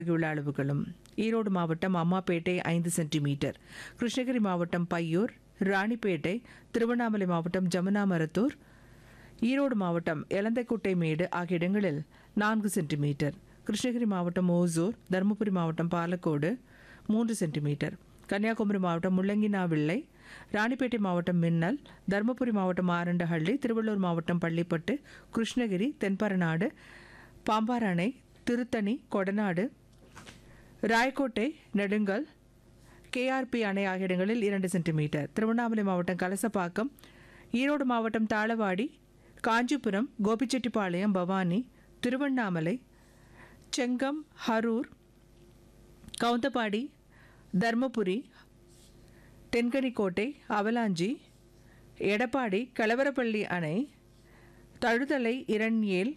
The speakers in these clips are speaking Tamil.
உள்ள அளவுகளும் ஈரோடு மாவட்டம் அம்மாப்பேட்டை ஐந்து சென்டிமீட்டர் கிருஷ்ணகிரி மாவட்டம் பையூர் ராணிப்பேட்டை திருவண்ணாமலை மாவட்டம் ஜமுனாமரத்தூர் ஈரோடு மாவட்டம் எலந்தைக்குட்டை மேடு ஆகிய இடங்களில் நான்கு சென்டிமீட்டர் கிருஷ்ணகிரி மாவட்டம் ஓசூர் தருமபுரி மாவட்டம் பாலக்கோடு மூன்று சென்டிமீட்டர் கன்னியாகுமரி மாவட்டம் முள்ளங்கினாவிள்ளை ராணிப்பேட்டை மாவட்டம் மின்னல் தருமபுரி மாவட்டம் ஆரண்டஹள்ளி திருவள்ளூர் மாவட்டம் பள்ளிப்பட்டு கிருஷ்ணகிரி தென்பரநாடு பாம்பார் அணை திருத்தணி கொடநாடு ராயக்கோட்டை நெடுங்கல் கேஆர்பி அணை ஆகிய இடங்களில் இரண்டு சென்டிமீட்டர் திருவண்ணாமலை மாவட்டம் கலசப்பாக்கம் ஈரோடு மாவட்டம் தாளவாடி காஞ்சிபுரம் கோபிச்செட்டிப்பாளையம் பவானி திருவண்ணாமலை செங்கம் ஹரூர் கவுந்தப்பாடி தர்மபுரி தென்கனிக்கோட்டை அவலாஞ்சி எடப்பாடி கலவரப்பள்ளி அணை தழுதலை இரண்யேல்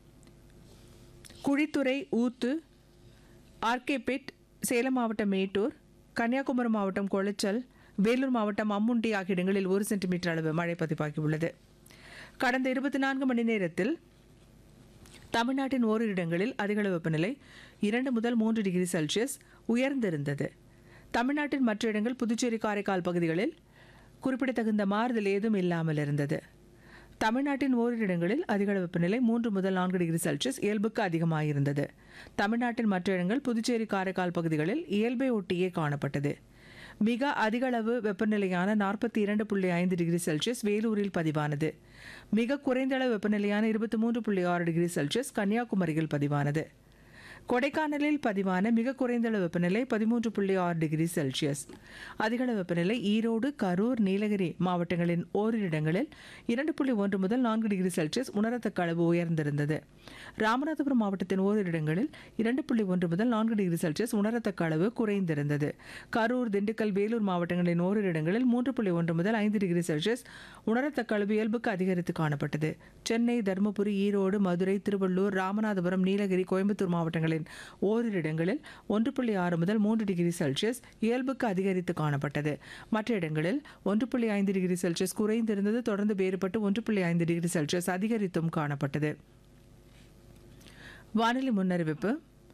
குழித்துறை ஊத்து ஆர்கேபேட் சேலம் மாவட்டம் மேட்டூர் கன்னியாகுமரி மாவட்டம் கொளச்சல் வேலூர் மாவட்டம் அம்முண்டி ஆகிய இடங்களில் ஒரு சென்டிமீட்டர் அளவு மழை பதிவாகியுள்ளது கடந்த இருபத்தி நான்கு மணி நேரத்தில் தமிழ்நாட்டின் ஓரிரு இடங்களில் அதிகளவு வெப்பநிலை இரண்டு முதல் மூன்று டிகிரி செல்சியஸ் உயர்ந்திருந்தது தமிழ்நாட்டின் மற்ற இடங்கள் புதுச்சேரி காரைக்கால் பகுதிகளில் குறிப்பிடத்தகுந்த மாறுதல் ஏதும் இல்லாமல் இருந்தது தமிழ்நாட்டின் ஓரிரு இடங்களில் அதிகளவு வெப்பநிலை மூன்று முதல் நான்கு டிகிரி செல்சியஸ் இயல்புக்கு அதிகமாயிருந்தது தமிழ்நாட்டின் மற்ற இடங்கள் புதுச்சேரி காரைக்கால் பகுதிகளில் இயல்பை ஒட்டியே காணப்பட்டது மிக அதிகளவு வெப்பநிலையான நாற்பத்தி இரண்டு புள்ளி ஐந்து டிகிரி செல்சியஸ் வேலூரில் பதிவானது மிக குறைந்த அளவு வெப்பநிலையான இருபத்தி மூன்று புள்ளி ஆறு டிகிரி செல்சியஸ் கன்னியாகுமரியில் பதிவானது கொடைக்கானலில் பதிவான மிக குறைந்த அளவு வெப்பநிலை பதிமூன்று புள்ளி ஆறு டிகிரி செல்சியஸ் அதிகளவு வெப்பநிலை ஈரோடு கரூர் நீலகிரி மாவட்டங்களின் ஓரிரு இடங்களில் இரண்டு புள்ளி ஒன்று முதல் நான்கு டிகிரி செல்சியஸ் உணரத்தக்க அளவு உயர்ந்திருந்தது ராமநாதபுரம் மாவட்டத்தின் ஓரிரு இடங்களில் இரண்டு புள்ளி ஒன்று முதல் நான்கு டிகிரி செல்சியஸ் உணரத்தக்க அளவு குறைந்திருந்தது கரூர் திண்டுக்கல் வேலூர் மாவட்டங்களின் ஓரிரு இடங்களில் மூன்று புள்ளி ஒன்று முதல் ஐந்து டிகிரி செல்சியஸ் உணரத்தக்க அளவு இயல்புக்கு அதிகரித்து காணப்பட்டது சென்னை தருமபுரி ஈரோடு மதுரை திருவள்ளூர் ராமநாதபுரம் நீலகிரி கோயம்புத்தூர் மாவட்டங்களின் ஓரிரு இடங்களில் ஒன்று புள்ளி ஆறு முதல் மூன்று டிகிரி செல்சியஸ் இயல்புக்கு அதிகரித்து காணப்பட்டது மற்ற இடங்களில் ஒன்று புள்ளி ஐந்து டிகிரி செல்சியஸ் குறைந்திருந்தது தொடர்ந்து வேறுபட்டு ஒன்று புள்ளி ஐந்து டிகிரி செல்சியஸ் அதிகரித்தும் காணப்பட்டது வானிலை முன்னறிவிப்பு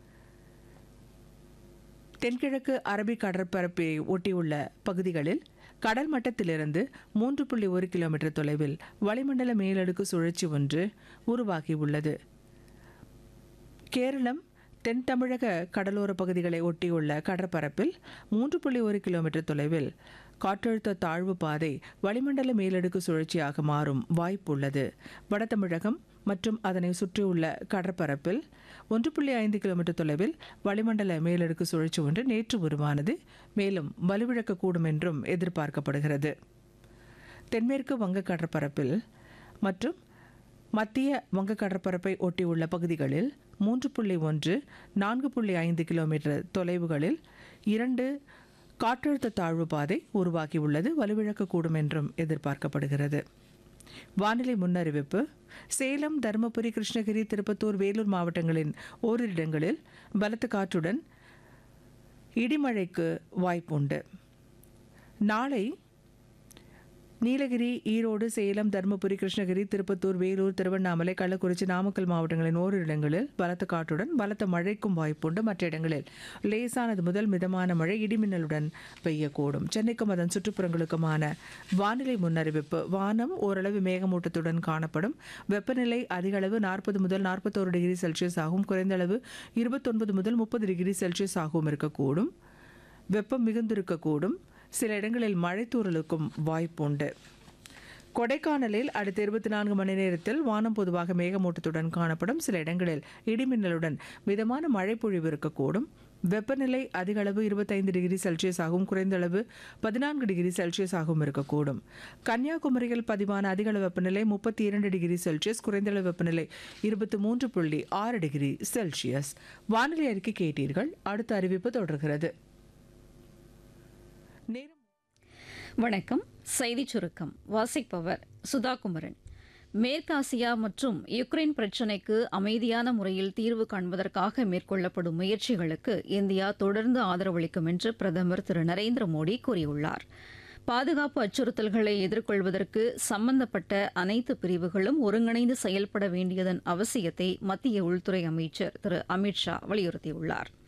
தென்கிழக்கு அரபிக் கடற்பரப்பை ஒட்டியுள்ள பகுதிகளில் கடல் மட்டத்திலிருந்து மூன்று புள்ளி ஒரு கிலோமீட்டர் தொலைவில் வளிமண்டல மேலடுக்கு சுழற்சி ஒன்று உருவாகியுள்ளது கேரளம் தென் தமிழக கடலோர பகுதிகளை ஒட்டியுள்ள கடற்பரப்பில் மூன்று புள்ளி ஒரு கிலோமீட்டர் தொலைவில் காற்றழுத்த தாழ்வு பாதை வளிமண்டல மேலடுக்கு சுழற்சியாக மாறும் வாய்ப்புள்ளது வட தமிழகம் மற்றும் அதனை சுற்றியுள்ள கடற்பரப்பில் ஒன்று புள்ளி ஐந்து கிலோமீட்டர் தொலைவில் வளிமண்டல மேலடுக்கு சுழற்சி ஒன்று நேற்று உருவானது மேலும் வலுவிழக்கக்கூடும் என்றும் எதிர்பார்க்கப்படுகிறது தென்மேற்கு வங்க கடற்பரப்பில் மற்றும் மத்திய வங்க கடற்பரப்பை ஒட்டியுள்ள பகுதிகளில் மூன்று புள்ளி ஒன்று நான்கு புள்ளி ஐந்து கிலோமீட்டர் தொலைவுகளில் இரண்டு காற்றழுத்த தாழ்வு பாதை உருவாகியுள்ளது வலுவிழக்கக்கூடும் என்றும் எதிர்பார்க்கப்படுகிறது வானிலை முன்னறிவிப்பு சேலம் தருமபுரி கிருஷ்ணகிரி திருப்பத்தூர் வேலூர் மாவட்டங்களின் ஓரிரு இடங்களில் பலத்த காற்றுடன் இடிமழைக்கு வாய்ப்புண்டு நாளை நீலகிரி ஈரோடு சேலம் தருமபுரி கிருஷ்ணகிரி திருப்பத்தூர் வேலூர் திருவண்ணாமலை கள்ளக்குறிச்சி நாமக்கல் மாவட்டங்களின் ஓரிரு இடங்களில் பலத்த காற்றுடன் பலத்த மழைக்கும் வாய்ப்புண்டு மற்ற இடங்களில் லேசானது முதல் மிதமான மழை இடிமின்னலுடன் பெய்யக்கூடும் சென்னைக்கும் அதன் சுற்றுப்புறங்களுக்குமான வானிலை முன்னறிவிப்பு வானம் ஓரளவு மேகமூட்டத்துடன் காணப்படும் வெப்பநிலை அதிக அளவு நாற்பது முதல் நாற்பத்தோரு டிகிரி செல்சியஸ் ஆகும் குறைந்த அளவு இருபத்தொன்பது முதல் முப்பது டிகிரி செல்சியஸ் ஆகவும் இருக்கக்கூடும் வெப்பம் மிகுந்திருக்கக்கூடும் சில இடங்களில் மழைத்தூறலுக்கும் வாய்ப்புண்டு கொடைக்கானலில் அடுத்த இருபத்தி நான்கு மணி நேரத்தில் வானம் பொதுவாக மேகமூட்டத்துடன் காணப்படும் சில இடங்களில் இடிமின்னலுடன் மிதமான மழை பொழிவு இருக்கக்கூடும் வெப்பநிலை அதிக அளவு இருபத்தைந்து டிகிரி செல்சியஸ் ஆகவும் குறைந்த அளவு பதினான்கு டிகிரி செல்சியஸ் ஆகவும் இருக்கக்கூடும் கன்னியாகுமரியில் பதிவான அதிக அளவு வெப்பநிலை முப்பத்தி இரண்டு டிகிரி செல்சியஸ் குறைந்த அளவு வெப்பநிலை இருபத்தி மூன்று புள்ளி ஆறு டிகிரி செல்சியஸ் வானிலை அறிக்கை கேட்டீர்கள் அடுத்த அறிவிப்பு தொடர்கிறது நேரம் வணக்கம் செய்திச் சுருக்கம் வாசிப்பவர் சுதா குமரன் மேற்காசியா மற்றும் யுக்ரைன் பிரச்சினைக்கு அமைதியான முறையில் தீர்வு காண்பதற்காக மேற்கொள்ளப்படும் முயற்சிகளுக்கு இந்தியா தொடர்ந்து ஆதரவளிக்கும் என்று பிரதமர் திரு நரேந்திர மோடி கூறியுள்ளார் பாதுகாப்பு அச்சுறுத்தல்களை எதிர்கொள்வதற்கு சம்பந்தப்பட்ட அனைத்து பிரிவுகளும் ஒருங்கிணைந்து செயல்பட வேண்டியதன் அவசியத்தை மத்திய உள்துறை அமைச்சர் திரு அமித்ஷா வலியுறுத்தியுள்ளாா்